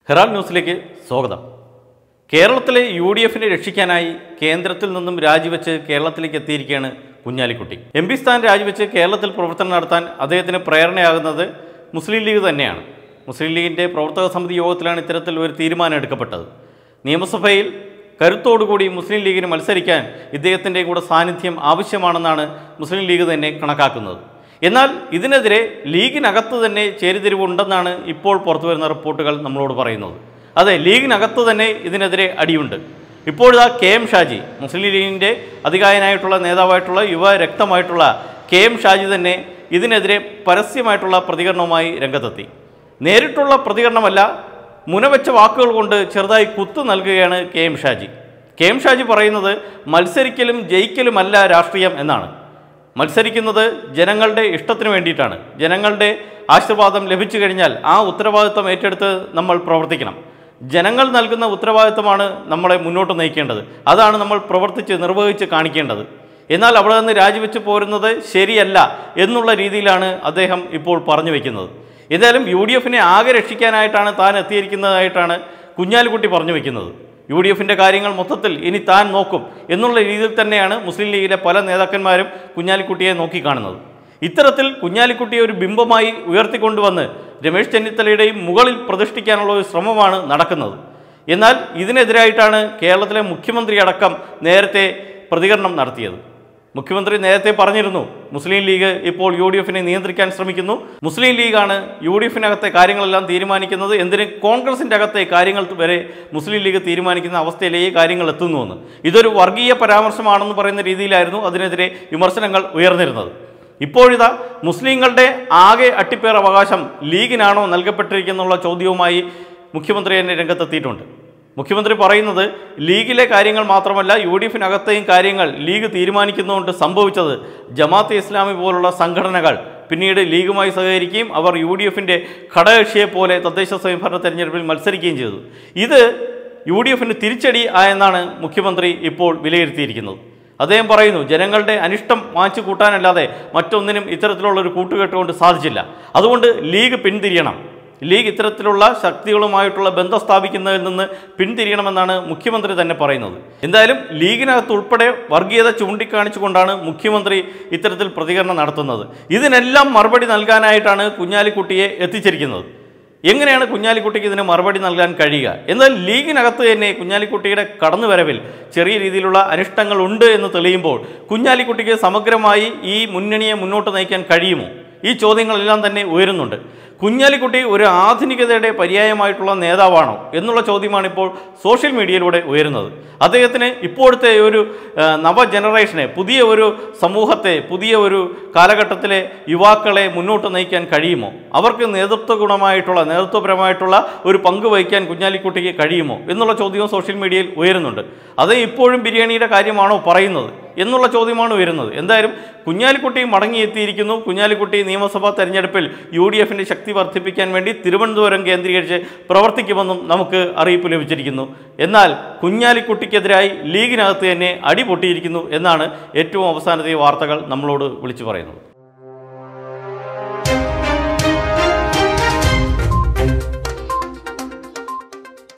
Herald ന്യൂസിലേക്ക് സ്വാഗതം കേരളത്തിലെ യു ഡി എഫിനെ രക്ഷിക്കാനായി കേന്ദ്രത്തിൽ നിന്നും രാജിവെച്ച് കേരളത്തിലേക്ക് എത്തിയിരിക്കുകയാണ് കുഞ്ഞാലിക്കുട്ടി എം പി സ്ഥാനം രാജിവെച്ച് കേരളത്തിൽ പ്രവർത്തനം നടത്താൻ അദ്ദേഹത്തിന് പ്രേരണയാകുന്നത് മുസ്ലിം ലീഗ് തന്നെയാണ് മുസ്ലിം ലീഗിൻ്റെ പ്രവർത്തക സമിതി യോഗത്തിലാണ് ഇത്തരത്തിൽ ഒരു തീരുമാനം എടുക്കപ്പെട്ടത് നിയമസഭയിൽ കരുത്തോടുകൂടി മുസ്ലിം ലീഗിന് മത്സരിക്കാൻ ഇദ്ദേഹത്തിൻ്റെ കൂടെ സാന്നിധ്യം ആവശ്യമാണെന്നാണ് മുസ്ലിം ലീഗ് തന്നെ കണക്കാക്കുന്നത് എന്നാൽ ഇതിനെതിരെ ലീഗിനകത്ത് തന്നെ ചേരിതിരിവുണ്ടെന്നാണ് ഇപ്പോൾ പുറത്തു വരുന്ന റിപ്പോർട്ടുകൾ നമ്മളോട് പറയുന്നത് അതെ ലീഗിനകത്ത് തന്നെ ഇതിനെതിരെ അടിയുണ്ട് ഇപ്പോഴിതാ കെ എം ഷാജി മുസ്ലിം ലീഗിൻ്റെ അധികായനായിട്ടുള്ള നേതാവായിട്ടുള്ള യുവ രക്തമായിട്ടുള്ള കെ എം ഷാജി തന്നെ ഇതിനെതിരെ പരസ്യമായിട്ടുള്ള പ്രതികരണവുമായി രംഗത്തെത്തി നേരിട്ടുള്ള പ്രതികരണമല്ല മുനവെച്ച വാക്കുകൾ കൊണ്ട് ചെറുതായി കുത്തു നൽകുകയാണ് K M Shaji K M Shaji പറയുന്നത് മത്സരിക്കലും ജയിക്കലുമല്ല രാഷ്ട്രീയം എന്നാണ് മത്സരിക്കുന്നത് ജനങ്ങളുടെ ഇഷ്ടത്തിന് വേണ്ടിയിട്ടാണ് ജനങ്ങളുടെ ആശീർവാദം ലഭിച്ചു കഴിഞ്ഞാൽ ആ ഉത്തരവാദിത്വം ഏറ്റെടുത്ത് നമ്മൾ പ്രവർത്തിക്കണം ജനങ്ങൾ നൽകുന്ന ഉത്തരവാദിത്വമാണ് നമ്മളെ മുന്നോട്ട് നയിക്കേണ്ടത് അതാണ് നമ്മൾ പ്രവർത്തിച്ച് നിർവഹിച്ച് കാണിക്കേണ്ടത് എന്നാൽ അവിടെ നിന്ന് രാജിവെച്ച് പോരുന്നത് ശരിയല്ല എന്നുള്ള രീതിയിലാണ് അദ്ദേഹം ഇപ്പോൾ പറഞ്ഞു വയ്ക്കുന്നത് എന്തായാലും യു ഡി എഫിനെ ആകെ രക്ഷിക്കാനായിട്ടാണ് താൻ എത്തിയിരിക്കുന്നതായിട്ടാണ് കുഞ്ഞാലിക്കുട്ടി പറഞ്ഞു വയ്ക്കുന്നത് യു ഡി എഫിൻ്റെ കാര്യങ്ങൾ മൊത്തത്തിൽ ഇനി താൻ നോക്കും എന്നുള്ള രീതിയിൽ തന്നെയാണ് മുസ്ലിം ലീഗിലെ പല നേതാക്കന്മാരും കുഞ്ഞാലിക്കുട്ടിയെ നോക്കിക്കാണുന്നത് ഇത്തരത്തിൽ കുഞ്ഞാലിക്കുട്ടിയെ ഒരു ബിംബമായി ഉയർത്തിക്കൊണ്ടുവന്ന് രമേശ് ചെന്നിത്തലയുടെയും മുകളിൽ പ്രതിഷ്ഠിക്കാനുള്ള ഒരു ശ്രമമാണ് നടക്കുന്നത് എന്നാൽ ഇതിനെതിരായിട്ടാണ് കേരളത്തിലെ മുഖ്യമന്ത്രി അടക്കം നേരത്തെ പ്രതികരണം നടത്തിയത് മുഖ്യമന്ത്രി നേരത്തെ പറഞ്ഞിരുന്നു മുസ്ലിം ലീഗ് ഇപ്പോൾ യു ഡി എഫിനെ നിയന്ത്രിക്കാൻ ശ്രമിക്കുന്നു മുസ്ലിം ലീഗാണ് യു ഡി എഫിനകത്തെ കാര്യങ്ങളെല്ലാം തീരുമാനിക്കുന്നത് എന്തിന് കോൺഗ്രസിൻ്റെ അകത്തെ കാര്യങ്ങൾ വരെ മുസ്ലിം ലീഗ് തീരുമാനിക്കുന്ന അവസ്ഥയിലേക്ക് കാര്യങ്ങൾ എത്തുന്നുവെന്ന് ഇതൊരു വർഗീയ പരാമർശമാണെന്ന് പറയുന്ന രീതിയിലായിരുന്നു അതിനെതിരെ വിമർശനങ്ങൾ ഉയർന്നിരുന്നത് ഇപ്പോഴിതാ മുസ്ലിങ്ങളുടെ ആകെ അട്ടിപ്പേർ അവകാശം ലീഗിനാണോ നൽകപ്പെട്ടിരിക്കുന്നുള്ള ചോദ്യവുമായി മുഖ്യമന്ത്രി തന്നെ രംഗത്തെത്തിയിട്ടുണ്ട് മുഖ്യമന്ത്രി പറയുന്നത് ലീഗിലെ കാര്യങ്ങൾ മാത്രമല്ല യു ഡി എഫിനകത്തെയും കാര്യങ്ങൾ ലീഗ് തീരുമാനിക്കുന്നതുകൊണ്ട് സംഭവിച്ചത് ജമാഅത്തെ ഇസ്ലാമി പോലുള്ള സംഘടനകൾ പിന്നീട് ലീഗുമായി സഹകരിക്കുകയും അവർ യു ഡി എഫിൻ്റെ ഘടകകക്ഷിയെ പോലെ തദ്ദേശ സ്വയംഭരണ തെരഞ്ഞെടുപ്പിൽ മത്സരിക്കുകയും ചെയ്തു ഇത് യു ഡി എഫിന് തിരിച്ചടി ആയെന്നാണ് മുഖ്യമന്ത്രി ഇപ്പോൾ വിലയിരുത്തിയിരിക്കുന്നത് അദ്ദേഹം പറയുന്നു ജനങ്ങളുടെ അനിഷ്ടം വാങ്ങിച്ചു കൂട്ടാനല്ലാതെ മറ്റൊന്നിനും ഇത്തരത്തിലുള്ളൊരു കൂട്ടുകെട്ട് കൊണ്ട് സാധിച്ചില്ല അതുകൊണ്ട് ലീഗ് പിന്തിരിയണം ലീഗ് ഇത്തരത്തിലുള്ള ശക്തികളുമായിട്ടുള്ള ബന്ധം സ്ഥാപിക്കുന്നതിൽ നിന്ന് പിന്തിരിയണമെന്നാണ് മുഖ്യമന്ത്രി തന്നെ പറയുന്നത് എന്തായാലും ലീഗിനകത്ത് ഉൾപ്പെടെ വർഗീയത ചൂണ്ടിക്കാണിച്ചുകൊണ്ടാണ് മുഖ്യമന്ത്രി ഇത്തരത്തിൽ പ്രതികരണം നടത്തുന്നത് ഇതിനെല്ലാം മറുപടി നൽകാനായിട്ടാണ് കുഞ്ഞാലിക്കുട്ടിയെ എത്തിച്ചിരിക്കുന്നത് എങ്ങനെയാണ് കുഞ്ഞാലിക്കുട്ടിക്ക് ഇതിന് മറുപടി നൽകാൻ കഴിയുക എന്നാൽ ലീഗിനകത്ത് തന്നെ കുഞ്ഞാലിക്കുട്ടിയുടെ കടന്നുവരവിൽ ചെറിയ രീതിയിലുള്ള അനിഷ്ടങ്ങൾ ഉണ്ട് എന്ന് തെളിയുമ്പോൾ കുഞ്ഞാലിക്കുട്ടിക്ക് സമഗ്രമായി ഈ മുന്നണിയെ മുന്നോട്ട് നയിക്കാൻ കഴിയുമോ ഈ ചോദ്യങ്ങളെല്ലാം തന്നെ ഉയരുന്നുണ്ട് കുഞ്ഞാലിക്കുട്ടി ഒരു ആധുനികതയുടെ പര്യായമായിട്ടുള്ള നേതാവാണോ എന്നുള്ള ചോദ്യമാണ് ഇപ്പോൾ സോഷ്യൽ മീഡിയയിലൂടെ ഉയരുന്നത് അദ്ദേഹത്തിന് ഇപ്പോഴത്തെ ഒരു ആ, നവ ജനറേഷനെ പുതിയ ഒരു സമൂഹത്തെ പുതിയ ഒരു കാലഘട്ടത്തിലെ യുവാക്കളെ മുന്നോട്ട് നയിക്കാൻ കഴിയുമോ അവർക്ക് നേതൃത്വ ഗുണമായിട്ടുള്ള നേതൃത്വപരമായിട്ടുള്ള ഒരു പങ്ക് വഹിക്കാൻ കുഞ്ഞാലിക്കുട്ടിക്ക് കഴിയുമോ എന്നുള്ള ചോദ്യവും സോഷ്യൽ മീഡിയയിൽ ഉയരുന്നുണ്ട് അത് ഇപ്പോഴും ബിരിയാണിയുടെ കാര്യമാണോ പറയുന്നത് എന്നുള്ള ചോദ്യമാണ് ഉയരുന്നത് എന്തായാലും കുഞ്ഞാലിക്കുട്ടി മടങ്ങിയെത്തിയിരിക്കുന്നു കുഞ്ഞാലിക്കുട്ടി നിയമസഭാ തെരഞ്ഞെടുപ്പിൽ യു ഡി എഫിൻ്റെ ശക്തി വർദ്ധിപ്പിക്കാൻ വേണ്ടി തിരുവനന്തപുരം കേന്ദ്രീകരിച്ച് പ്രവർത്തിക്കുമെന്നും നമുക്ക് അറിയിപ്പ് ലഭിച്ചിരിക്കുന്നു എന്നാൽ കുഞ്ഞാലിക്കുട്ടിക്കെതിരായി ലീഗിനകത്ത് തന്നെ അടി പൊട്ടിയിരിക്കുന്നു എന്നാണ് ഏറ്റവും അവസാനത്തെ വാർത്തകൾ നമ്മളോട് വിളിച്ചു പറയുന്നത്